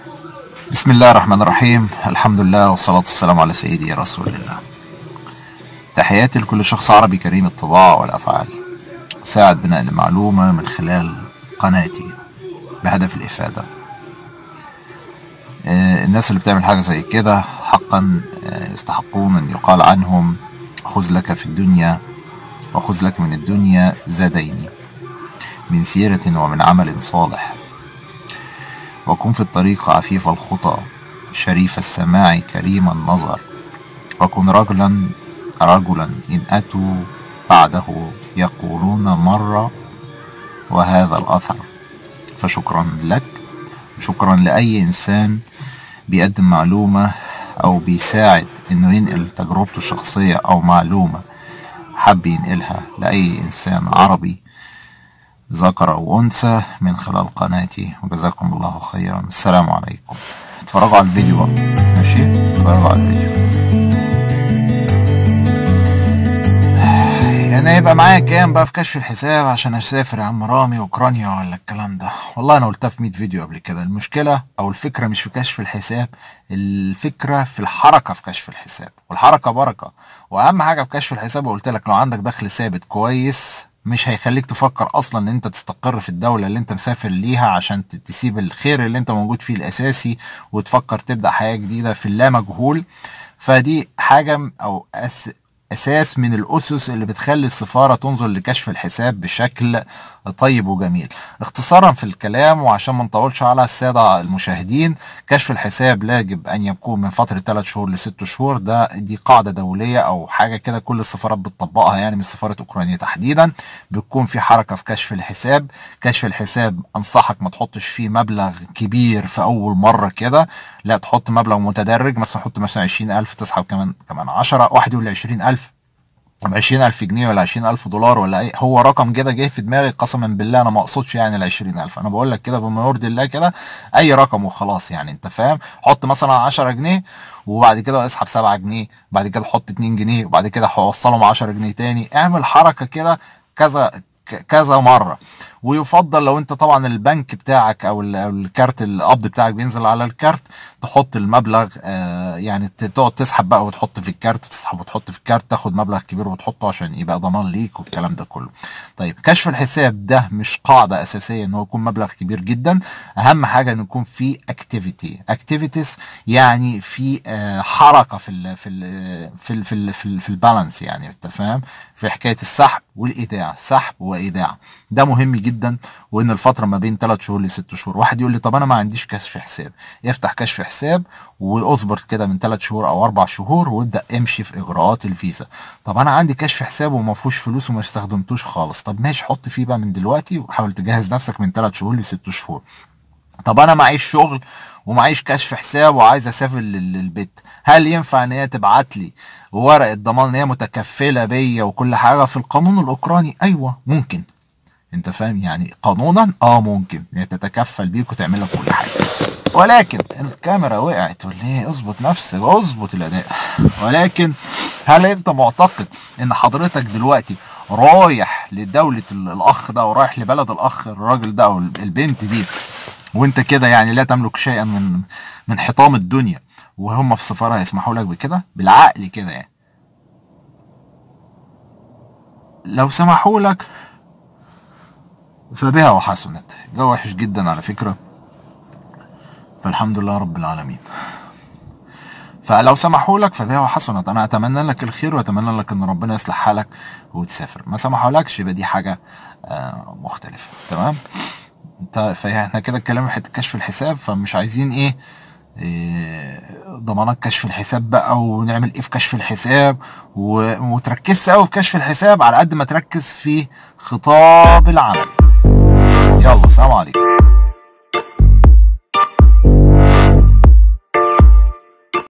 بسم الله الرحمن الرحيم الحمد لله والصلاة والسلام على سيدي رسول الله تحياتي لكل شخص عربي كريم الطباع والأفعال ساعد بناء المعلومة من خلال قناتي بهدف الإفادة آه، الناس اللي بتعمل حاجة زي كده حقا آه، يستحقون أن يقال عنهم خذ لك في الدنيا وخذ لك من الدنيا زادين من سيرة ومن عمل صالح وكن في الطريق عفيف الخطى شريف السماع كريم النظر وكن رجلا رجلا إن أتوا بعده يقولون مرة وهذا الأثر فشكرا لك شكرا لأي إنسان بيقدم معلومة أو بيساعد إنه ينقل تجربته الشخصية أو معلومة حب ينقلها لأي إنسان عربي ذكر أو أنثى من خلال قناتي وجزاكم الله خيرا السلام عليكم اتفرجوا على الفيديو بقى ماشي اتفرجوا على الفيديو يعني هيبقى معايا كام بقى في كشف الحساب عشان اسافر يا عم رامي اوكرانيا ولا الكلام ده والله انا قلتها في 100 فيديو قبل كده المشكله او الفكره مش في كشف الحساب الفكره في الحركه في كشف الحساب والحركه بركه واهم حاجه في كشف الحساب قلت لك لو عندك دخل ثابت كويس مش هيخليك تفكر اصلا ان انت تستقر في الدوله اللي انت مسافر ليها عشان ت- تسيب الخير اللي انت موجود فيه الاساسي وتفكر تبدا حياه جديده في اللامجهول فدي حاجه م- او أس اساس من الاسس اللي بتخلي السفاره تنظر لكشف الحساب بشكل طيب وجميل اختصارا في الكلام وعشان ما نطولش على الساده المشاهدين كشف الحساب لا يجب ان يكون من فتره 3 شهور ل 6 شهور ده دي قاعده دوليه او حاجه كده كل السفارات بتطبقها يعني مش سفاره اوكرانيا تحديدا بتكون في حركه في كشف الحساب كشف الحساب انصحك ما تحطش فيه مبلغ كبير في اول مره كده لا تحط مبلغ متدرج مثلا حط مثلا 20000 تسحب كمان كمان 10 واحد يقول لي 20000 طب 20000 جنيه ولا 20000 دولار ولا ايه هو رقم كده جه في دماغي قسما بالله انا ما اقصدش يعني ال 20000 انا بقول لك كده بما يرضي الله كده اي رقم وخلاص يعني انت فاهم حط مثلا 10 جنيه وبعد كده اسحب 7 جنيه بعد كده حط 2 جنيه وبعد كده هوصلهم 10 جنيه تاني اعمل حركه كده كذا ك- كذا مره ويفضل لو انت طبعا البنك بتاعك او ال- أو الكارت القبض بتاعك بينزل على الكارت تحط المبلغ آه يعني ت- تقعد تسحب بقى وتحط في الكارت تسحب وتحط في الكارت تاخد مبلغ كبير وتحطه عشان يبقى ضمان ليك والكلام ده كله طيب كشف الحساب ده مش قاعده اساسيه ان هو يكون مبلغ كبير جدا اهم حاجه انه يكون في اكتيفيتي اكتيفيتيز يعني في آه حركه في ال في ال في ال في ال في, ال في البالانس يعني انت فاهم في حكايه السحب والايداع سحب وايداع ده مهم جدا وان الفتره ما بين 3 شهور ل 6 شهور واحد يقول لي طب انا ما عنديش كشف حساب افتح كشف حساب واصبر كده من 3 شهور او 4 شهور وابدا امشي في اجراءات الفيزا طب انا عندي كشف حساب وما فيهوش فلوس وما استخدمتوش خالص طب ماشي حط فيه بقى من دلوقتي وحاول تجهز نفسك من 3 شهور ل 6 شهور طب انا معيش شغل ومعيش كشف حساب وعايز اسافر لل- للبيت هل ينفع ان هي تبعت لي ورقه ضمان ان هي متكفله بيا وكل حاجه في القانون الاوكراني ايوه ممكن انت فاهم يعني قانونا اه ممكن ان هي تتكفل بيك وتعمل لك كل حاجه ولكن الكاميرا وقعت تقول لي اظبط نفسك اظبط الاداء ولكن هل انت معتقد ان حضرتك دلوقتي رايح لدولة ال- الاخ ده ورايح لبلد الاخ الراجل ده او البنت دي وانت كده يعني لا تملك شيئا من من حطام الدنيا وهم في السفاره يسمحوا لك بكده بالعقل كده يعني لو سمحوا لك فبها وحسنت جو وحش جدا على فكره فالحمد لله رب العالمين فلو سمحوا لك فبها وحسنت انا اتمنى لك الخير واتمنى لك ان ربنا يصلح حالك وتسافر ما سمحوا لكش يبقى دي حاجه آه، مختلفه تمام انت فاحنا كده اتكلمنا في حته كشف الحساب فمش عايزين ايه إيه، ضمانات كشف الحساب بقى ونعمل ايه في كشف الحساب و- وتركزش قوي في كشف الحساب على قد ما تركز في خطاب العمل يلا سلام عليكم